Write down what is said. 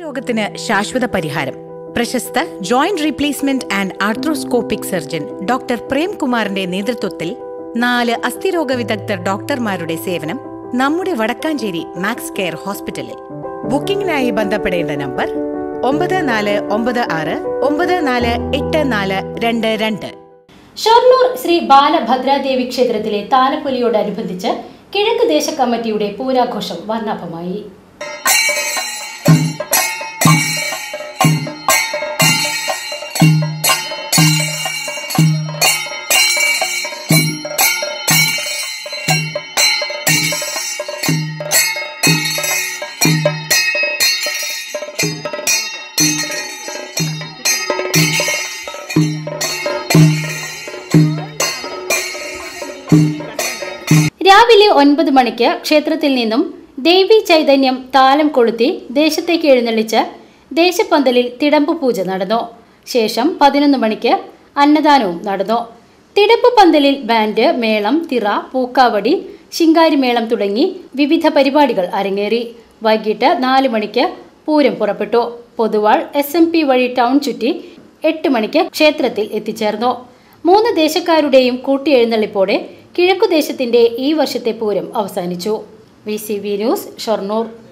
രോഗത്തിന് ശാശ്വത പരിഹാരം പ്രശസ്ത joint replacement and arthroscopic surgeon doctor പ്രേംകുമാറിന്റെ നേതൃത്വത്തിൽ നാല് അസ്ഥിരോഗ വിദഗ്ധർ ഡോക്ടർമാരുടെ സേവനം നമ്മുടെ വടക്കാഞ്ചേരി മാക്സ് കെയർ ഹോസ്പിറ്റലിൽ ബുക്കിംഗിനായി ബന്ധപ്പെടേണ്ട നമ്പർ ഒമ്പത് നാല് ഒമ്പത് ആറ് ഒമ്പത് നാല് എട്ട് നാല് രണ്ട് രണ്ട് ഷൊർണൂർ ശ്രീ ബാലഭദ്രാദേവി ക്ഷേത്രത്തിലെ താലപ്പൊലിയോടനുബന്ധിച്ച് കിഴക്ക് ദേശ കമ്മിറ്റിയുടെ പൂരാഘോഷം വർണ്ണാഭമായി രാവിലെ ഒൻപത് മണിക്ക് ക്ഷേത്രത്തിൽ നിന്നും ദേവി ചൈതന്യം താലം കൊളുത്തി ദേശത്തേക്ക് എഴുന്നള്ളിച്ച് ദേശപ്പന്തലിൽ തിടമ്പ് പൂജ നടന്നു ശേഷം പതിനൊന്ന് മണിക്ക് അന്നദാനവും നടന്നു തിടമ്പ് പന്തലിൽ ബാൻഡ് മേളം തിറ പൂക്കാവടി ശിങ്കാരിമേളം തുടങ്ങി വിവിധ പരിപാടികൾ അരങ്ങേറി വൈകിട്ട് നാല് മണിക്ക് പൂരം പുറപ്പെട്ടു പൊതുവാൾ എസ് എം പി വഴി ടൗൺ ചുറ്റി എട്ട് മണിക്ക് ക്ഷേത്രത്തിൽ എത്തിച്ചേർന്നു മൂന്ന് ദേശക്കാരുടെയും കൂട്ടിയെഴുന്നള്ളിപ്പോടെ കിഴക്കുദേശത്തിന്റെ ഈ വർഷത്തെ പൂരം അവസാനിച്ചു V C V news Shoranur